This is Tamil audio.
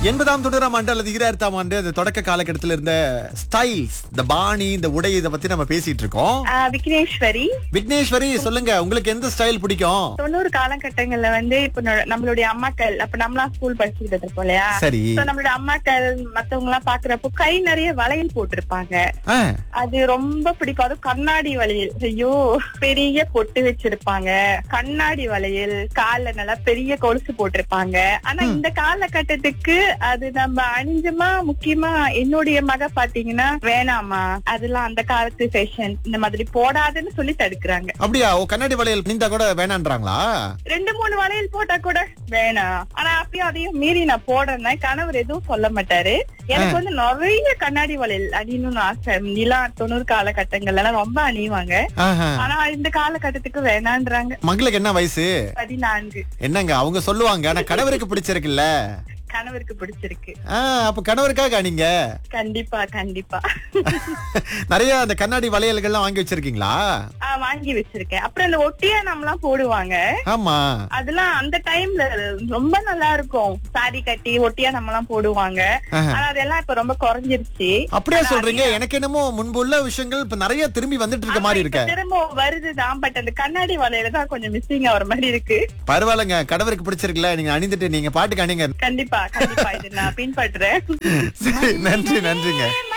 எண்பதாம் தொண்ணூறாம் ஆண்டு அல்லது ஈராயிரத்தாம் ஆண்டு அந்த தொடக்க காலகட்டத்தில் இருந்த ஸ்டைல்ஸ் இந்த பாணி இந்த உடை இதை பத்தி நம்ம பேசிட்டு இருக்கோம் ஆ, விக்னேஸ்வரி விக்னேஸ்வரி சொல்லுங்க உங்களுக்கு எந்த ஸ்டைல் பிடிக்கும் தொண்ணூறு காலகட்டங்கள்ல வந்து இப்ப நொ- நம்மளுடைய அம்மாக்கள் அப்ப நம்மளாம் ஸ்கூல் படிச்சுக்கிட்டு இருப்போம் இல்லையா சரி So, நம்மளுடைய அம்மாக்கள் மத்தவங்க எல்லாம் பாக்குறப்போ கை நிறைய வளையல் போட்டிருப்பாங்க ஆ, அது ரொம்ப பிடிக்கும் அதுவும் கண்ணாடி வளையல் ஐயோ பெரிய பொட்டு வச்சிருப்பாங்க கண்ணாடி வளையல் கால்ல நல்லா பெரிய கொலுசு போட்டிருப்பாங்க ஆனா இந்த காலகட்டத்துக்கு அது நம்ம அணிஞ்சமா முக்கியமா என்னுடைய மக பாத்தீங்கன்னா வேணாமா அதெல்லாம் அந்த காலத்து ஃபேஷன் இந்த மாதிரி போடாதுன்னு சொல்லி தடுக்கிறாங்க அப்படியா ஓ கண்ணாடி வளையல் நீந்தா கூட வேணான்றாங்களா ரெண்டு மூணு வளையல் போட்டா கூட வேணாம் ஆனா அப்பயும் அதையும் மீறி நான் போடுறேன் கணவர் எதுவும் சொல்ல மாட்டாரு எனக்கு வந்து நிறைய கண்ணாடி வளையல் அணியணும்னு ஆசை நிலா தொண்ணூறு காலகட்டங்கள்ல எல்லாம் ரொம்ப அணிவாங்க ஆஹா. ஆனா இந்த காலகட்டத்துக்கு வேணான்றாங்க மகளுக்கு என்ன வயசு பதினான்கு என்னங்க அவங்க சொல்லுவாங்க ஆனா கணவருக்கு பிடிச்சிருக்குல்ல கணவருக்கு பிடிச்சிருக்கு ஆ, அப்ப கணவருக்காக நீங்க கண்டிப்பா கண்டிப்பா நிறைய அந்த கண்ணாடி வளையல்கள்லாம் வாங்கி வச்சிருக்கீங்களா ஆ, வாங்கி வச்சிருக்கேன் அப்புறம் இந்த ஒட்டியானம் எல்லாம் போடுவாங்க ஆமா அதெல்லாம் அந்த டைம்ல ரொம்ப நல்லா இருக்கும் சாரி கட்டி ஒட்டியானம் எல்லாம் போடுவாங்க ஆஹா. ஆனா அதெல்லாம் இப்ப ரொம்ப குறைஞ்சிருச்சு அப்படியா சொல்றீங்க எனக்கு என்னமோ முன்பு உள்ள விஷயங்கள் இப்ப நிறைய திரும்பி வந்துட்டு இருக்க மாதிரி ஆமா, இருக்க இப்ப திரும்ப வருதுதான் பட் அந்த கண்ணாடி வலையில தான் கொஞ்சம் மிஸ்ஸிங் ஆகிற மாதிரி இருக்கு பரவாயில்லைங்க கணவருக்கு பிடிச்சிருக்குல்ல நீங்க அணிந்துட்டு நீங்க பாட்டுக்கு அணிங்க கண்டிப்பா கண்டிப்பா இது நான் பின்பற்றுறேன் சரி நன்றி நன்றிங்க